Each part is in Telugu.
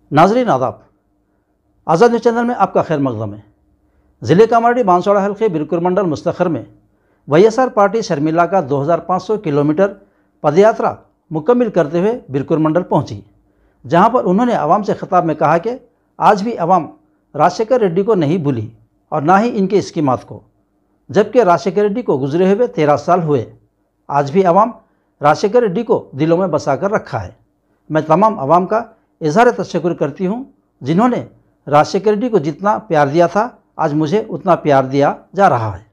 नाजरीन आदाब आज़ाद न्यूज़ चैनल में आपका खैर मकदम है ज़िले कामाड़ी बांसवाड़ा हल्के बिरकुर मंडल मुस्तखर में वाईएसआर पार्टी शर्मिला का 2500 किलोमीटर पदयात्रा मुकम्मल करते हुए बिरकुर मंडल पहुंची जहां पर उन्होंने आवाम से खिताब में कहा कि आज भी आवाम राजशेखर रेड्डी को नहीं भूली और ना ही इनके स्कीमात को जबकि राजशेखर रेड्डी को गुजरे हुए तेरह साल हुए आज भी आवाम राजशेखर रेड्डी को दिलों में बसा कर रखा है मैं तमाम आवाम का इजहार तशक्र करती हूँ जिन्होंने राजशेखर रेड्डी को जितना प्यार दिया था आज मुझे उतना प्यार दिया जा रहा है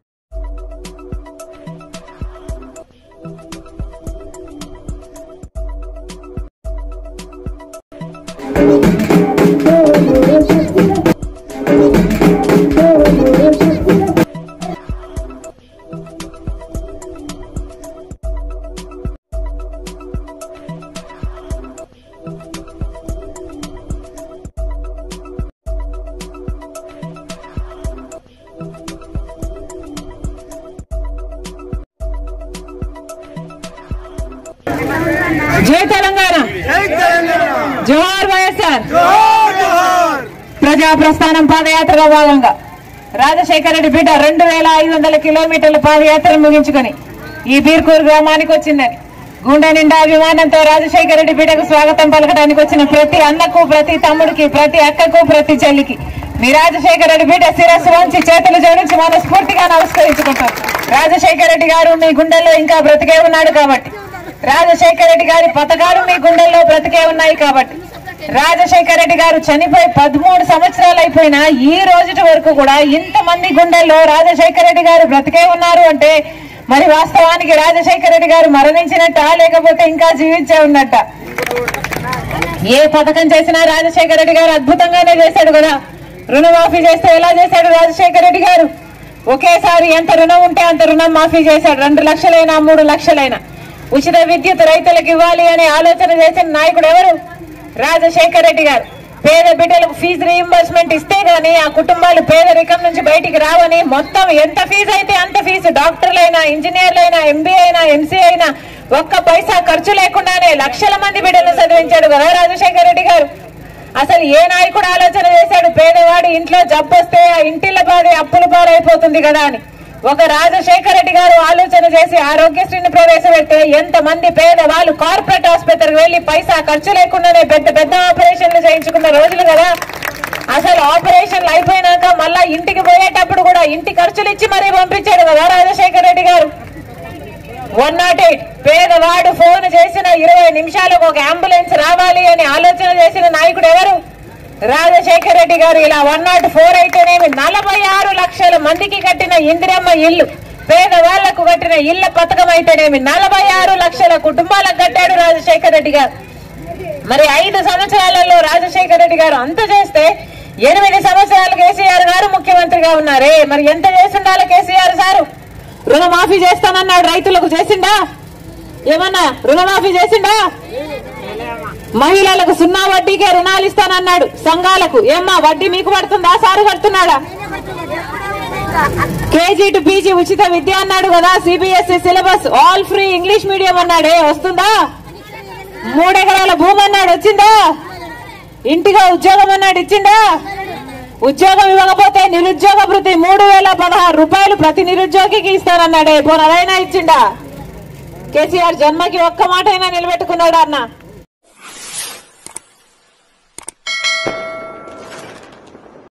జై తెలంగాణ జోహార్ వైఎస్ఆర్ ప్రజా ప్రస్థానం పాదయాత్రలో భాగంగా రాజశేఖర రెడ్డి బిడ్డ రెండు వేల ఐదు వందల కిలోమీటర్ల పాదయాత్రను ముగించుకొని ఈ బీర్కూరు గ్రామానికి వచ్చిందని గుండె నిండా అభిమానంతో రాజశేఖర రెడ్డి బిడ్డకు స్వాగతం పలకడానికి వచ్చిన ప్రతి అన్నకు ప్రతి తమ్ముడికి ప్రతి అక్కకు ప్రతి చెల్లికి మీ రాజశేఖర రెడ్డి బిడ్డ శిరస్సు వంచి చేతులు జోడించి మనస్ఫూర్తిగా నమస్కరించుకుంటారు రాజశేఖర రెడ్డి గారు మీ గుండెల్లో ఇంకా బ్రతికే ఉన్నాడు కాబట్టి రాజశేఖర రెడ్డి గారి పథకాలు మీ గుండెల్లో బ్రతికే ఉన్నాయి కాబట్టి రాజశేఖర రెడ్డి గారు చనిపోయి పదమూడు సంవత్సరాలు అయిపోయినా ఈ రోజుటి వరకు కూడా ఇంతమంది గుండెల్లో రాజశేఖర రెడ్డి గారు బ్రతికే ఉన్నారు అంటే మరి వాస్తవానికి రాజశేఖర రెడ్డి గారు మరణించినట్ట లేకపోతే ఇంకా జీవించే ఉన్నట్ట ఏ పథకం చేసినా రాజశేఖర రెడ్డి గారు అద్భుతంగానే చేశాడు కదా రుణమాఫీ చేస్తే ఎలా చేశాడు రాజశేఖర రెడ్డి గారు ఒకేసారి ఎంత రుణం ఉంటే అంత రుణం మాఫీ చేశాడు రెండు లక్షలైనా మూడు లక్షలైనా ఉచిత విద్యుత్ రైతులకు ఇవ్వాలి అనే ఆలోచన చేసిన నాయకుడు ఎవరు రాజశేఖర రెడ్డి గారు పేద బిడ్డలకు ఫీజు రీయింబర్స్మెంట్ ఇస్తే గానీ ఆ కుటుంబాలు పేదరికం నుంచి బయటికి రావని మొత్తం ఎంత ఫీజు అయితే అంత ఫీజు డాక్టర్లైనా ఇంజనీర్లైనా ఎంబీ అయినా ఎంసీ అయినా ఒక్క పైసా ఖర్చు లేకుండానే లక్షల మంది బిడ్డలను చదివించాడు కదా రాజశేఖర రెడ్డి గారు అసలు ఏ నాయకుడు ఆలోచన చేశాడు పేదవాడి ఇంట్లో జబ్బొస్తే ఆ ఇంటిల బాధ అప్పుల పాలైపోతుంది కదా అని ఒక రాజశేఖర రెడ్డి గారు ఆలోచన చేసి ఆరోగ్యశ్రీని ప్రవేశపెడితే ఎంత మంది పేదవాళ్ళు కార్పొరేట్ ఆసుపత్రికి వెళ్లి పైసా ఖర్చు లేకుండానే పెద్ద పెద్ద ఆపరేషన్లు చేయించుకున్న రోజులు కదా అసలు ఆపరేషన్లు అయిపోయినాక మళ్ళా ఇంటికి పోయేటప్పుడు కూడా ఇంటి ఖర్చులు ఇచ్చి మరీ పంపించాడు కదా రాజశేఖర రెడ్డి గారు వన్ నాట్ ఎయిట్ పేదవాడు ఫోన్ చేసిన ఇరవై నిమిషాలకు ఒక అంబులెన్స్ రావాలి అని ఆలోచన చేసిన నాయకుడు ఎవరు రాజశేఖర రెడ్డి గారు ఇలా వన్ నాట్ ఫోర్ అయితేనేమి నలభై ఆరు లక్షల మందికి కట్టిన ఇందిరమ్మ ఇల్లు పేదవాళ్లకు కట్టిన ఇళ్ల పథకం అయితేనేమి నలభై ఆరు లక్షల కుటుంబాలకు కట్టాడు రాజశేఖర రెడ్డి గారు మరి ఐదు సంవత్సరాలలో రాజశేఖర రెడ్డి గారు అంత చేస్తే ఎనిమిది సంవత్సరాలు కేసీఆర్ గారు ముఖ్యమంత్రిగా ఉన్నారే మరి ఎంత చేసిండాలి కేసీఆర్ సారు రుణమాఫీ చేస్తానన్నాడు రైతులకు చేసిండా ఏమన్నా రుణమాఫీ చేసిండా మహిళలకు సున్నా వడ్డీకే రుణాలు ఇస్తానన్నాడు సంఘాలకు ఏమ్మా వడ్డీ మీకు పడుతుందా సారు కడుతున్నాడా కేజీ టు పీజీ ఉచిత విద్య అన్నాడు కదా CBSE syllabus all free English medium అన్నాడే వస్తుందా మూడెకరాల భూమి అన్నాడు వచ్చిందా ఇంటిగా ఉద్యోగం అన్నాడు ఇచ్చిందా ఉద్యోగం ఇవ్వకపోతే నిరుద్యోగ భృతి మూడు వేల పదహారు రూపాయలు ప్రతి నిరుద్యోగికి ఇస్తానన్నాడే పోనదైనా ఇచ్చిండా కేసీఆర్ జన్మకి ఒక్క మాట అయినా నిలబెట్టుకున్నాడు అన్న